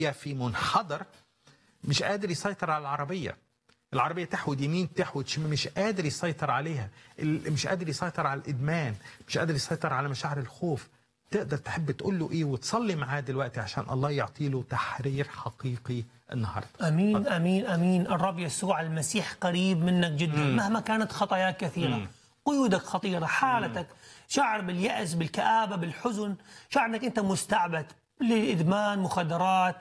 في منحدر مش قادر يسيطر على العربيه العربيه تحود يمين تحود شمال مش قادر يسيطر عليها ال- مش قادر يسيطر على الادمان مش قادر يسيطر على مشاعر الخوف تقدر تحب تقول له ايه وتصلي معاه دلوقتي عشان الله يعطي له تحرير حقيقي النهارده امين امين امين الرب يسوع المسيح قريب منك جدا مهما كانت خطاياك كثيره قيودك خطيره حالتك شعر بالياس بالكابه بالحزن شعر انك انت مستعبد لادمان مخدرات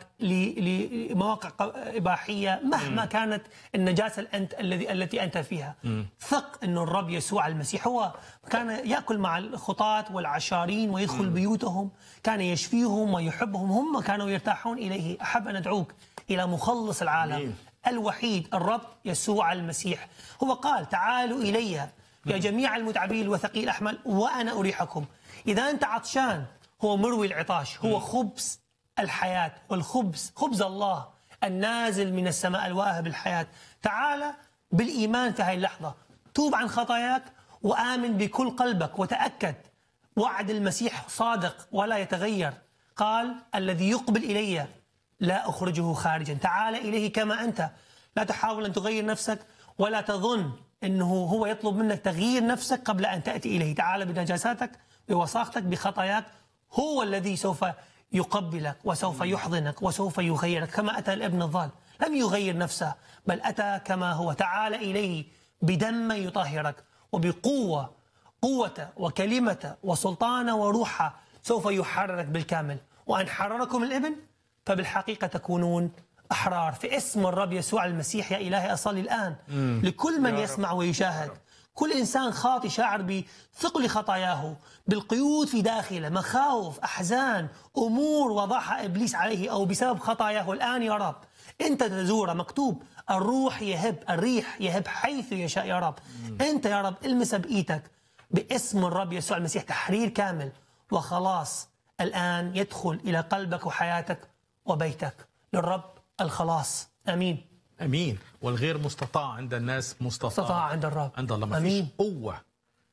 ل- لمواقع ق- اباحيه مهما كانت النجاسه الانت الذي التي انت فيها ثق انه الرب يسوع المسيح هو كان ياكل مع الخطاة والعشارين ويدخل بيوتهم كان يشفيهم ويحبهم هم كانوا يرتاحون اليه احب ان ادعوك الى مخلص العالم الوحيد الرب يسوع المسيح هو قال تعالوا الي يا جميع المتعبين وثقيل الاحمال وانا اريحكم اذا انت عطشان هو مروي العطاش هو خبز الحياه والخبز خبز الله النازل من السماء الواهب الحياه تعال بالايمان في هذه اللحظه توب عن خطاياك وامن بكل قلبك وتاكد وعد المسيح صادق ولا يتغير قال الذي يقبل الي لا اخرجه خارجا تعال اليه كما انت لا تحاول ان تغير نفسك ولا تظن انه هو يطلب منك تغيير نفسك قبل ان تاتي اليه تعال بنجاساتك بوساختك بخطاياك هو الذي سوف يقبلك وسوف يحضنك وسوف يغيرك كما اتى الابن الضال لم يغير نفسه بل اتى كما هو تعال اليه بدم يطهرك وبقوه قوة وكلمة وسلطان وروحه سوف يحررك بالكامل وأن حرركم الابن فبالحقيقة تكونون أحرار في اسم الرب يسوع المسيح يا إلهي أصلي الآن لكل من يسمع ويشاهد كل إنسان خاطي شاعر بثقل خطاياه بالقيود في داخله مخاوف أحزان أمور وضعها إبليس عليه أو بسبب خطاياه الآن يا رب أنت تزوره مكتوب الروح يهب الريح يهب حيث يشاء يا رب أنت يا رب المسه بإيدك باسم الرب يسوع المسيح تحرير كامل وخلاص الآن يدخل إلى قلبك وحياتك وبيتك للرب الخلاص أمين امين والغير مستطاع عند الناس مستطاع استطاع عند الرب عند الله ما فيش أمين. قوه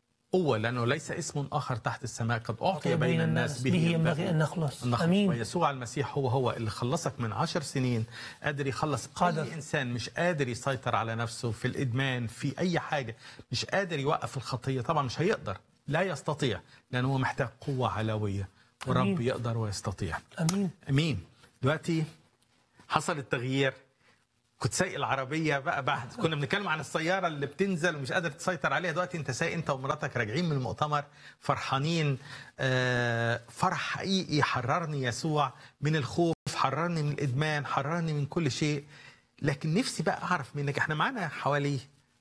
قوه لانه ليس اسم اخر تحت السماء قد اعطي بين الناس به, به ينبغي أن نخلص النخلص أمين ويسوع المسيح هو هو اللي خلصك من عشر سنين قادر يخلص قادر. اي انسان مش قادر يسيطر على نفسه في الادمان في اي حاجه مش قادر يوقف الخطيه طبعا مش هيقدر لا يستطيع لانه هو محتاج قوه علويه ورب أمين. يقدر ويستطيع أمين امين دلوقتي حصل التغيير كنت سايق العربيه بقى بعد كنا بنتكلم عن السياره اللي بتنزل ومش قادر تسيطر عليها دلوقتي انت سايق انت ومراتك راجعين من المؤتمر فرحانين آه، فرح حقيقي حررني يسوع من الخوف حررني من الادمان حررني من كل شيء لكن نفسي بقى اعرف منك احنا معانا حوالي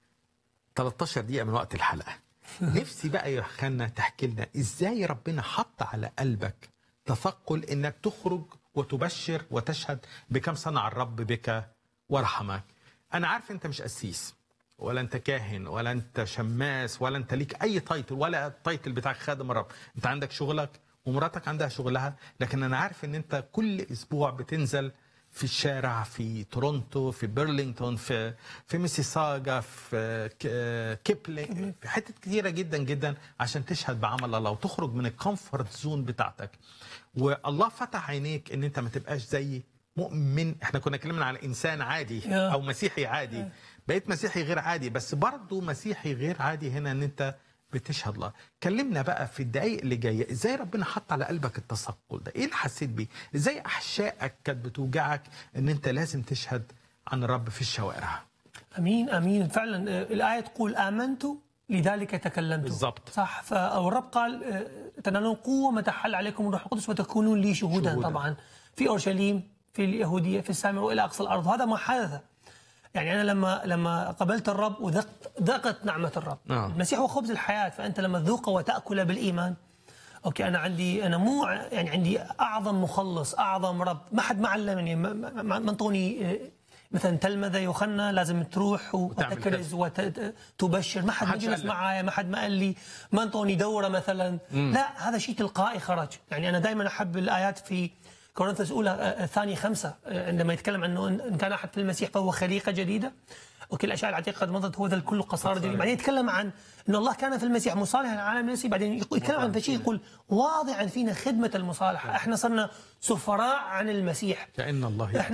13 دقيقه من وقت الحلقه نفسي بقى يا خالنا تحكي لنا ازاي ربنا حط على قلبك تثقل انك تخرج وتبشر وتشهد بكم صنع الرب بك ورحمك انا عارف انت مش قسيس ولا انت كاهن ولا انت شماس ولا انت ليك اي تايتل ولا التايتل بتاعك خادم الرب انت عندك شغلك ومراتك عندها شغلها لكن انا عارف ان انت كل اسبوع بتنزل في الشارع في تورونتو في برلينغتون في في ميسيساغا في ك- كيبلينج في حتت كتيره جدا جدا عشان تشهد بعمل الله وتخرج من الكومفورت زون بتاعتك والله فتح عينيك ان انت ما تبقاش زي مؤمن احنا كنا اتكلمنا على انسان عادي يا. او مسيحي عادي بقيت مسيحي غير عادي بس برضه مسيحي غير عادي هنا ان انت بتشهد الله كلمنا بقى في الدقايق اللي جايه ازاي ربنا حط على قلبك التثقل ده ايه اللي حسيت بيه ازاي احشائك كانت بتوجعك ان انت لازم تشهد عن الرب في الشوارع امين امين فعلا آه، الايه تقول امنت لذلك تكلمت بالضبط. صح فالرب قال آه، تنالون قوه متى حل عليكم الروح القدس وتكونون لي شهودا شهودا. طبعا في اورشليم في اليهوديه في السامره والى اقصى الارض هذا ما حدث يعني انا لما لما قبلت الرب وذقت ذقت نعمه الرب آه. المسيح هو خبز الحياه فانت لما تذوقه وتاكل بالايمان اوكي انا عندي انا مو ع- يعني عندي اعظم مخلص اعظم رب ما حد ما علمني ما- ما ما ما انطوني آه، مثلا تلمذه يوخنا لازم تروح وتعمل وتكرز وتبشر ما حد ما ما حدش جلس قال لك. معايا ما حد ما قال لي ما انطوني دوره مثلا لا هذا شيء تلقائي خرج يعني انا دائما احب الايات في كورنثوس الاولى آه، الثانيه خمسه آه، عندما يتكلم عنه ان إن كان احد في المسيح فهو خليقه جديده وكل الاشياء العتيقه قد مضت هو ذا الكل قصار جديد بعدين يتكلم عن ان الله كان في المسيح مصالحا العالم نفسه بعدين يتكلم عن شيء يقول واضعا فينا خدمه المصالحه احنا صرنا سفراء عن المسيح كأن الله احنا